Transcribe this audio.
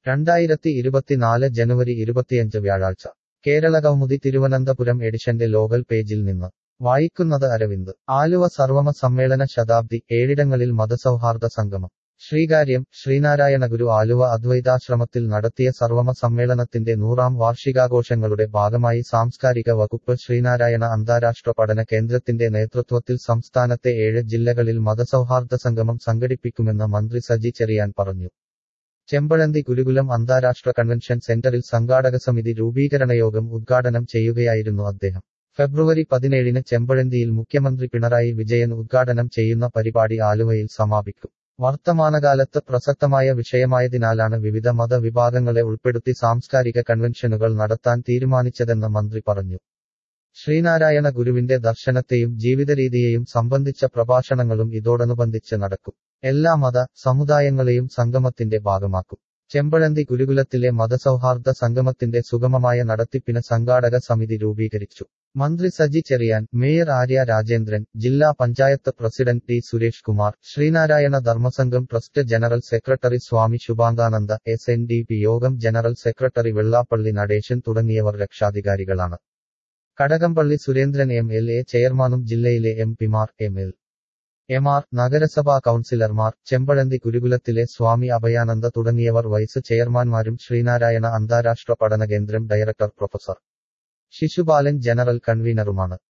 രണ്ടായിരത്തി ഇരുപത്തിനാല് ജനുവരി ഇരുപത്തിയഞ്ച് വ്യാഴാഴ്ച കേരളകൗമുദി തിരുവനന്തപുരം എഡിഷന്റെ ലോകൽ പേജിൽ നിന്ന് വായിക്കുന്നത് അരവിന്ദ് ആലുവ സർവമ സമ്മേളന ശതാബ്ദി ഏഴിടങ്ങളിൽ മതസൗഹാർദ്ദ സംഗമം ശ്രീകാര്യം ശ്രീനാരായണഗുരു ആലുവ അദ്വൈതാശ്രമത്തിൽ നടത്തിയ സർവമ സമ്മേളനത്തിന്റെ നൂറാം വാർഷികാഘോഷങ്ങളുടെ ഭാഗമായി സാംസ്കാരിക വകുപ്പ് ശ്രീനാരായണ അന്താരാഷ്ട്ര പഠന കേന്ദ്രത്തിന്റെ നേതൃത്വത്തിൽ സംസ്ഥാനത്തെ ഏഴ് ജില്ലകളിൽ മതസൗഹാർദ്ദ സംഗമം സംഘടിപ്പിക്കുമെന്ന് മന്ത്രി സജി ചെറിയാൻ പറഞ്ഞു ചെമ്പഴന്തി ഗുരുകുലം അന്താരാഷ്ട്ര കൺവെൻഷൻ സെന്ററിൽ സംഘാടക സമിതി രൂപീകരണയോഗം ഉദ്ഘാടനം ചെയ്യുകയായിരുന്നു അദ്ദേഹം ഫെബ്രുവരി പതിനേഴിന് ചെമ്പഴന്തിയിൽ മുഖ്യമന്ത്രി പിണറായി വിജയൻ ഉദ്ഘാടനം ചെയ്യുന്ന പരിപാടി ആലുവയിൽ സമാപിക്കും വർത്തമാനകാലത്ത് പ്രസക്തമായ വിഷയമായതിനാലാണ് വിവിധ മതവിഭാഗങ്ങളെ ഉൾപ്പെടുത്തി സാംസ്കാരിക കൺവെൻഷനുകൾ നടത്താൻ തീരുമാനിച്ചതെന്ന് മന്ത്രി പറഞ്ഞു ശ്രീനാരായണ ഗുരുവിന്റെ ദർശനത്തെയും ജീവിതരീതിയെയും സംബന്ധിച്ച പ്രഭാഷണങ്ങളും ഇതോടനുബന്ധിച്ച് നടക്കും എല്ലാ മത സമുദായങ്ങളെയും സംഗമത്തിന്റെ ഭാഗമാക്കും ചെമ്പഴന്തി ഗുരുകുലത്തിലെ മതസൗഹാർദ്ദ സംഗമത്തിന്റെ സുഗമമായ നടത്തിപ്പിന് സംഘാടക സമിതി രൂപീകരിച്ചു മന്ത്രി സജി ചെറിയാൻ മേയർ ആര്യ രാജേന്ദ്രൻ ജില്ലാ panchayat president T Suresh Kumar Sreenarayana Dharmasangham trust general secretary Swami Subhangananda S N D P Yogam general secretary Vellappally Natesan തുടങ്ങിയവർ രക്ഷാധികാരികളാണ് Kadakampally Surendran M L A ചെയർമാനും ജില്ലയിലെ എം പിമാർ എം എൽ എമാർ നഗരസഭാ കൌൺസിലർമാർ ചെമ്പഴന്തി ഗുരുകുലത്തിലെ സ്വാമി അഭയാനന്ദ തുടങ്ങിയവർ വൈസ് ചെയർമാൻമാരും ശ്രീനാരായണ അന്താരാഷ്ട്ര പഠന കേന്ദ്രം ഡയറക്ടർ പ്രൊഫസർ ശിശുപാലൻ ജനറൽ കൺവീനറുമാണ്